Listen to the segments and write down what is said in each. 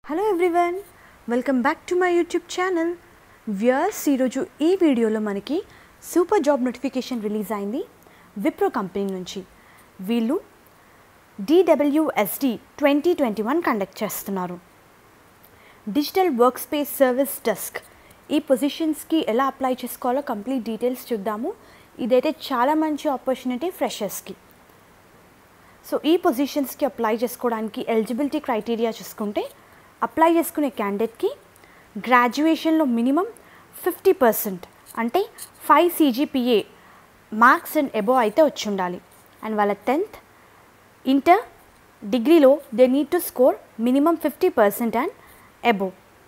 Hello everyone welcome back to my YouTube channel viewers ఈరోజు ఈ వీడియోలో మనకి సూపర్ జాబ్ నోటిఫికేషన్ రిలీజ్ అయింది విప్రో కంపెనీ నుంచి వీళ్ళు DWSD twenty twenty one conduct చేస్తున్నారు digital work space service desk ఈ పొజిషన్స్కి ఎలా అప్లై చేసుకోవాలో కంప్లీట్ డీటెయిల్స్ చూద్దాము ఇదైతే చాలా మంచి ఆపర్చునిటీ ఫ్రెషర్స్కి సో ఈ పొజిషన్స్కి అప్లై చేసుకోవడానికి ఎలిజిబిలిటీ క్రైటీరియా చూసుకుంటే అప్లై చేసుకునే క్యాండిడేట్కి గ్రాడ్యుయేషన్లో మినిమం ఫిఫ్టీ పర్సెంట్ అంటే five CGPA marks and above అయితే వచ్చి ఉండాలి అండ్ వాళ్ళ టెన్త్ ఇంటర్ డిగ్రీలో they need to score minimum fifty percent and above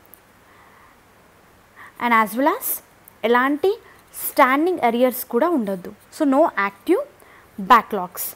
and as well as ఎలాంటి స్టాండింగ్ ఎరియర్స్ కూడా ఉండొద్దు so no active backlogs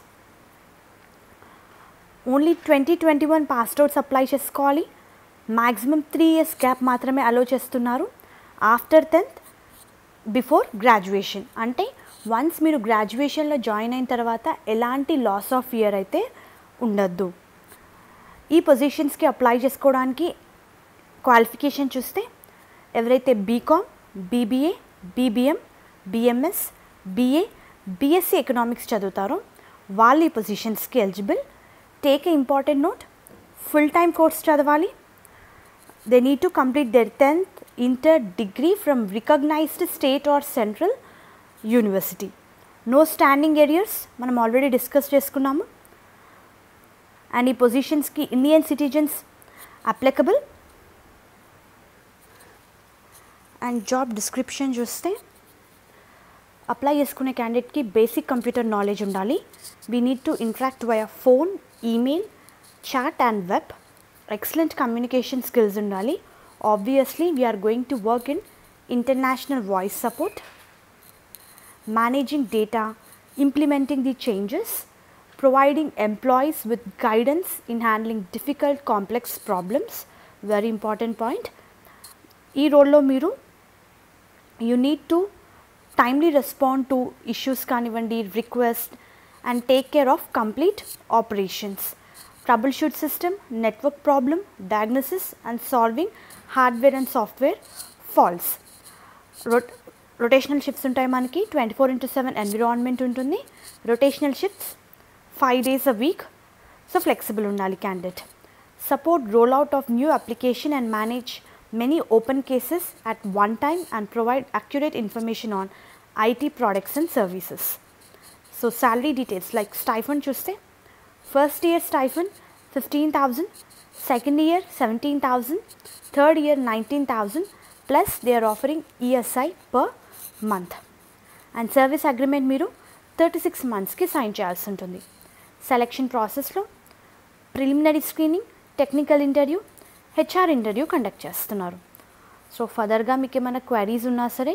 only twenty twenty one passouts apply చేసుకోవాలి maximum three years gap మాత్రమే allow చేస్తున్నారు after tenth before graduation అంటే once మీరు గ్రాడ్యుయేషన్లో join అయిన తర్వాత ఎలాంటి లాస్ ఆఫ్ ఇయర్ అయితే ఉండద్దు ఈ పొజిషన్స్కి అప్లై చేసుకోవడానికి క్వాలిఫికేషన్ చూస్తే ఎవరైతే BCom BBA BBM BMS BA BSc economics చదువుతారో వాళ్ళు ఈ పొజిషన్స్కి eligible take a important note full time course చదవాలి they need to complete their tenth inter degree from recognised state or central university no standing arrears మనం already discuss చేసుకున్నాము and ఈ పొజిషన్స్కి Indian citizens applicable and job description చూస్తే apply చేసుకునే క్యాండిడేట్కి basic computer knowledge ఉండాలి we need to interact via phone email chat and web excellent communication skills ఉండాలి obviously we're going to work in international voice support managing data implementing the changes providing employees with guidance in handling difficult complex problems very important point ఈ రోల్లో మీరు you need to timely respond to issues కానివ్వండి request and take care of complete operations troubleshoot system network problem diagnosis and solving hardware and software faults రొట్ rotational shifts ఉంటాయి మనకి twenty four into seven environment ఉంటుంది rotational shifts five days a week so flexible ఉండాలి candidate support role out of new application and manage many open cases at one time and provide accurate information on IT products and services. So salary details like stipend చూస్తే first year stipend 15,000, second year 17,000, third year 19,000 plus they are offering ESI per month. And service agreement మీరు thirty six మంత్స్కి sign చేయాల్సి ఉంటుంది selection ప్రాసెస్లో preliminary screening technical interview HR interview conduct చేస్తున్నారు so ఫర్దర్గా మీకు ఏమైనా క్వైరీస్ ఉన్నా సరే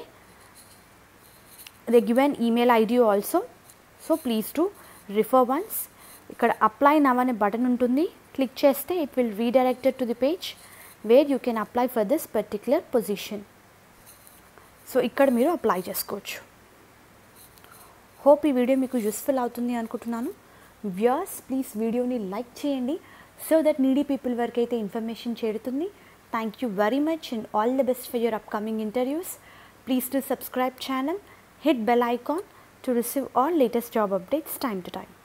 they given email ID also so please to refer once ఇక్కడ అప్లై నవ్ అనే బటన్ ఉంటుంది క్లిక్ చేస్తే it will redirected to the page where you can apply for this particular position so ఇక్కడ మీరు అప్లై చేసుకోవచ్చు hope ఈ video మీకు useful అవుతుంది అనుకుంటున్నాను వ్యూయర్స్ ప్లీజ్ వీడియోని లైక్ చేయండి సో దట్ నీడీ పీపుల్ వరకు అయితే ఇన్ఫర్మేషన్ చేరుతుంది thank you very much and all the best for your upcoming interviews please to subscribe channel hit bell icon to receive all latest job updates time to time